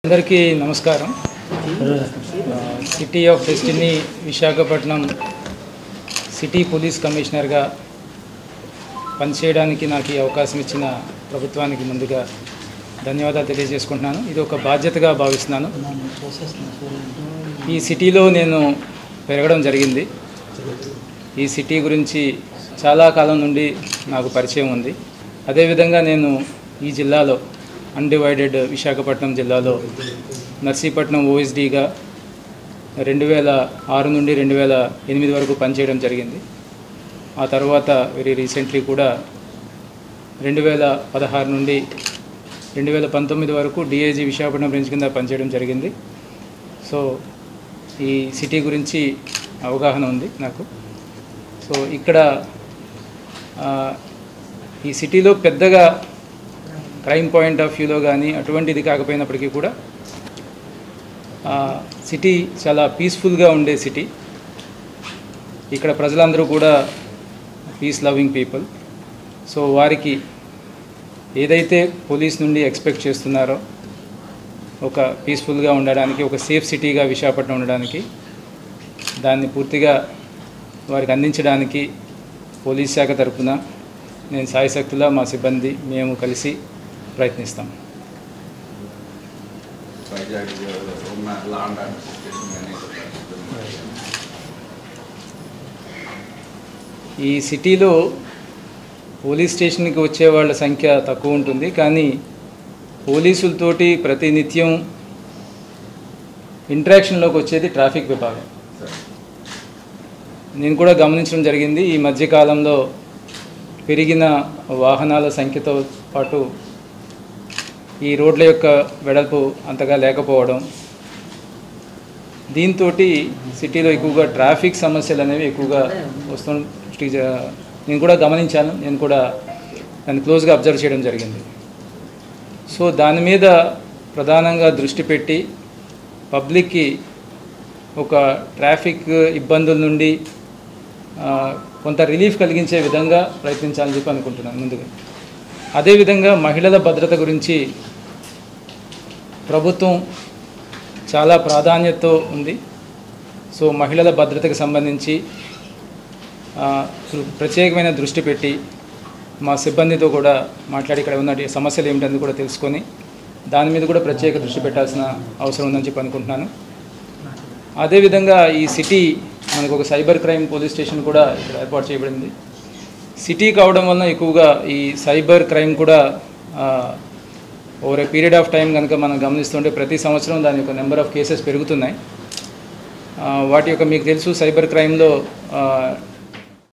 అందరికీ నమస్కారం ఆ, city of destiny Visakhapatnam city police కమిషనర్గా పనిచేయడానికి నాకు ఈ అవకాశం ఇచ్చిన ప్రభుత్వానికి ముందుగా ధన్యవాదాలు తెలియజేసుకుంటున్నాను ఇది ఒక బాధ్యతగా భావిస్తున్నాను ఈ సిటీలో నేను పెరగడం జరిగింది ఈ సిటీ గురించి చాలా కాలం నుండి నాకు పరిచయం ఉంది అదేవిధంగా నేను ఈ జిల్లాలో అన్డివైడెడ్ విశాఖపట్నం జిల్లాలో నర్సీపట్నం ఓఎస్డీగా రెండు వేల ఆరు నుండి రెండు వేల ఎనిమిది వరకు పనిచేయడం జరిగింది ఆ తర్వాత వెరీ రీసెంట్లీ కూడా రెండు వేల పదహారు నుండి రెండు వేల పంతొమ్మిది వరకు డిఐజీ విశాఖపట్నం బ్రాంచ్ కింద పనిచేయడం జరిగింది సో ఈ సిటీ గురించి అవగాహన ఉంది నాకు సో ఇక్కడ ఆ, ఈ సిటీలో పెద్దగా క్రైమ్ పాయింట్ ఆఫ్ వ్యూలో కానీ అటువంటిది కాకపోయినప్పటికీ కూడా ఆ, సిటీ చాలా పీస్ఫుల్గా ఉండే సిటీ ఇక్కడ ప్రజలందరూ కూడా పీస్ లవింగ్ పీపుల్ సో వారికి ఏదైతే పోలీస్ నుండి ఎక్స్పెక్ట్ చేస్తున్నారో ఒక పీస్ఫుల్గా ఉండడానికి ఒక సేఫ్ సిటీగా విశాఖపట్నం ఉండడానికి దాన్ని పూర్తిగా వారికి అందించడానికి పోలీస్ శాఖ తరపున నేను సాయశక్తులా మా సిబ్బంది మేము కలిసి ప్రయత్నిస్తాం వైజాగ్ ఉన్న లాండ్ ఆర్డర్ సిచ్యువేషన్ అనేది ఈ సిటీలో పోలీస్ స్టేషన్కి వచ్చే వాళ్ళ సంఖ్య తక్కువ ఉంటుంది కానీ పోలీసులతోటి ప్రతినిత్యం ఇంటరాక్షన్లోకి వచ్చేది ట్రాఫిక్ విభాగం సార్ నేను కూడా గమనించడం జరిగింది ఈ మధ్యకాలంలో పెరిగిన వాహనాల సంఖ్యతో పాటు ఈ రోడ్ల యొక్క వెడల్పు అంతగా లేకపోవడం దీంతో సిటీలో ఎక్కువగా ట్రాఫిక్ సమస్యలు అనేవి ఎక్కువగా వస్తు నేను కూడా గమనించాను నేను కూడా దాన్ని క్లోజ్గా అబ్జర్వ్ చేయడం జరిగింది సో దాని మీద ప్రధానంగా దృష్టి పెట్టి పబ్లిక్కి ఒక ట్రాఫిక్ ఇబ్బందుల నుండి ఆ, కొంత రిలీఫ్ కలిగించే విధంగా ప్రయత్నించాలని చెప్పి అనుకుంటున్నాను ముందుగా అదేవిధంగా మహిళల భద్రత గురించి ప్రభుత్వం చాలా ప్రాధాన్యతతో ఉంది సో మహిళల భద్రతకు సంబంధించి ఆ, ప్రత్యేకమైన దృష్టి పెట్టి మా సిబ్బందితో కూడా మాట్లాడి ఇక్కడ ఉన్న సమస్యలు ఏమిటని కూడా తెలుసుకొని దాని మీద కూడా ప్రత్యేక దృష్టి పెట్టాల్సిన అవసరం ఉందని చెప్పి అనుకుంటున్నాను అదేవిధంగా ఈ సిటీ మనకు ఒక సైబర్ క్రైమ్ పోలీస్ స్టేషన్ కూడా ఇక్కడ ఏర్పాటు చేయబడింది సిటీ కావడం వలన ఎక్కువగా ఈ సైబర్ క్రైమ్ కూడా over a period of time కనుక మనం గమనిస్తుంటే ప్రతి సంవత్సరం దాని యొక్క నెంబర్ ఆఫ్ కేసెస్ పెరుగుతున్నాయి ఆ, వాటి యొక్క మీకు తెలుసు సైబర్ క్రైమ్లో